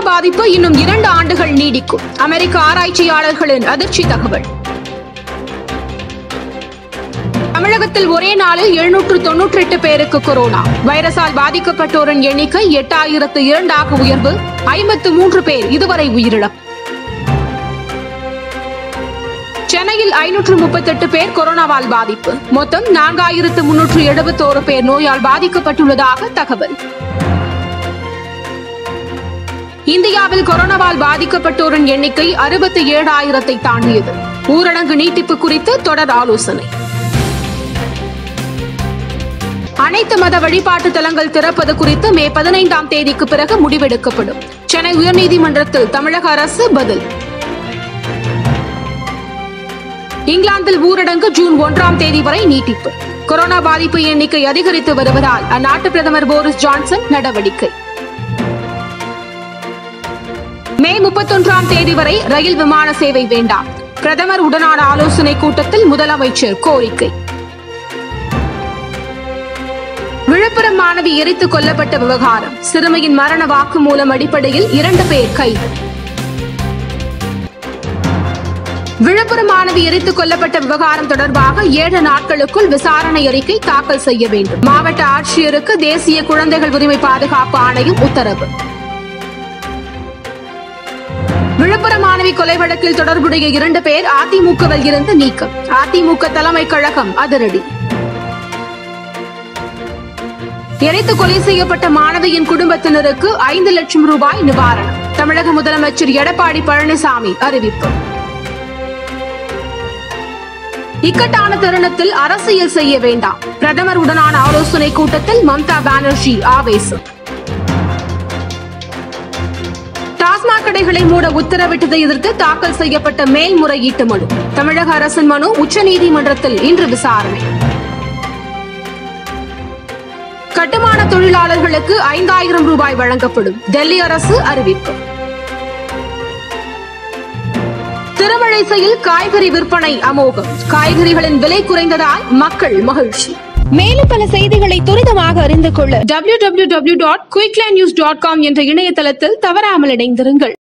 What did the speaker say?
பாதிப்பு இன்னும் இரண்டு ஆண்டுகள் நீடிக்கும் அமெரிக்க ஆராய்ச்சியாளர்களின் அதிர்ச்சி தகவல் தமிழகத்தில் ஒரே நாளில் எழுநூற்று தொன்னூற்றி எட்டு பேருக்கு கொரோனா வைரஸால் பாதிக்கப்பட்டோரின் எண்ணிக்கை எட்டாயிரத்து இரண்டாக உயர்வு ஐம்பத்து மூன்று பேர் இதுவரை உயிரிழப்பு சென்னையில் ஐநூற்று முப்பத்தெட்டு பேர் கொரோனாவால் பாதிப்பு மொத்தம் நான்காயிரத்து முன்னூற்று எழுபத்தோரு பேர் நோயால் பாதிக்கப்பட்டுள்ளதாக தகவல் இந்தியாவில் கொரோனாவால் பாதிக்கப்பட்டோரின் எண்ணிக்கை அறுபத்தி ஏழாயிரத்தை தாண்டியது ஊரடங்கு நீட்டிப்பு குறித்து தொடர் ஆலோசனை அனைத்து மத வழிபாட்டு தலங்கள் திறப்பது குறித்து மே பதினைந்தாம் தேதிக்கு பிறகு முடிவெடுக்கப்படும் சென்னை உயர்நீதிமன்றத்தில் தமிழக அரசு பதில் இங்கிலாந்தில் ஊரடங்கு ஜூன் ஒன்றாம் தேதி வரை நீட்டிப்பு கொரோனா பாதிப்பு எண்ணிக்கை அதிகரித்து வருவதால் அந்நாட்டு பிரதமர் போரிஸ் ஜான்சன் நடவடிக்கை மே முப்பத்தொன்றாம் தேதி வரை ரயில் விமான சேவை வேண்டாம் பிரதமர் உடனான ஆலோசனை கூட்டத்தில் முதலமைச்சர் கோரிக்கை விழுப்புரம் மாணவி எரித்துக் கொல்லப்பட்ட விவகாரம் சிறுமியின் மரண வாக்குமூலம் அடிப்படையில் இரண்டு பேர் கைது விழுப்புரம் மாணவி எரித்துக் கொல்லப்பட்ட விவகாரம் தொடர்பாக ஏழு நாட்களுக்குள் விசாரணை அறிக்கை தாக்கல் செய்ய வேண்டும் மாவட்ட ஆட்சியருக்கு தேசிய குழந்தைகள் உரிமை பாதுகாப்பு ஆணையம் உத்தரவு விழுப்புரம் மாணவி கொலை வழக்கில் தொடர்புடைய இரண்டு பேர் அதிமுகவில் இருந்து நீக்கம் அதிமுக தலைமை கழகம் அதிரடி எரித்து கொலை செய்யப்பட்ட மாணவியின் குடும்பத்தினருக்கு ஐந்து லட்சம் ரூபாய் நிவாரணம் தமிழக முதலமைச்சர் எடப்பாடி பழனிசாமி அறிவிப்பு இக்கட்டான தருணத்தில் அரசியல் செய்ய வேண்டாம் பிரதமர் உடனான ஆலோசனை கூட்டத்தில் மம்தா பானர்ஜி ஆவேசம் டாஸ்மாக் கடைகளை மூட உத்தரவிட்டதை எதிர்த்து தாக்கல் செய்யப்பட்ட மேல்முறையீட்டு மனு தமிழக அரசின் மனு உச்சநீதிமன்றத்தில் இன்று விசாரணை கட்டுமான தொழிலாளர்களுக்கு ஐந்தாயிரம் ரூபாய் வழங்கப்படும் டெல்லி அரசு அறிவிப்பு திருமழிசையில் காய்கறி விற்பனை அமோகம் காய்கறிகளின் விலை குறைந்ததால் மக்கள் மகிழ்ச்சி மேலும் பல செய்திகளை துரிதமாக அறிந்து கொள்ள W W W dot Quickline news dot com என்ற இணையதளத்தில் தவறாமல் இணைந்திருங்கள்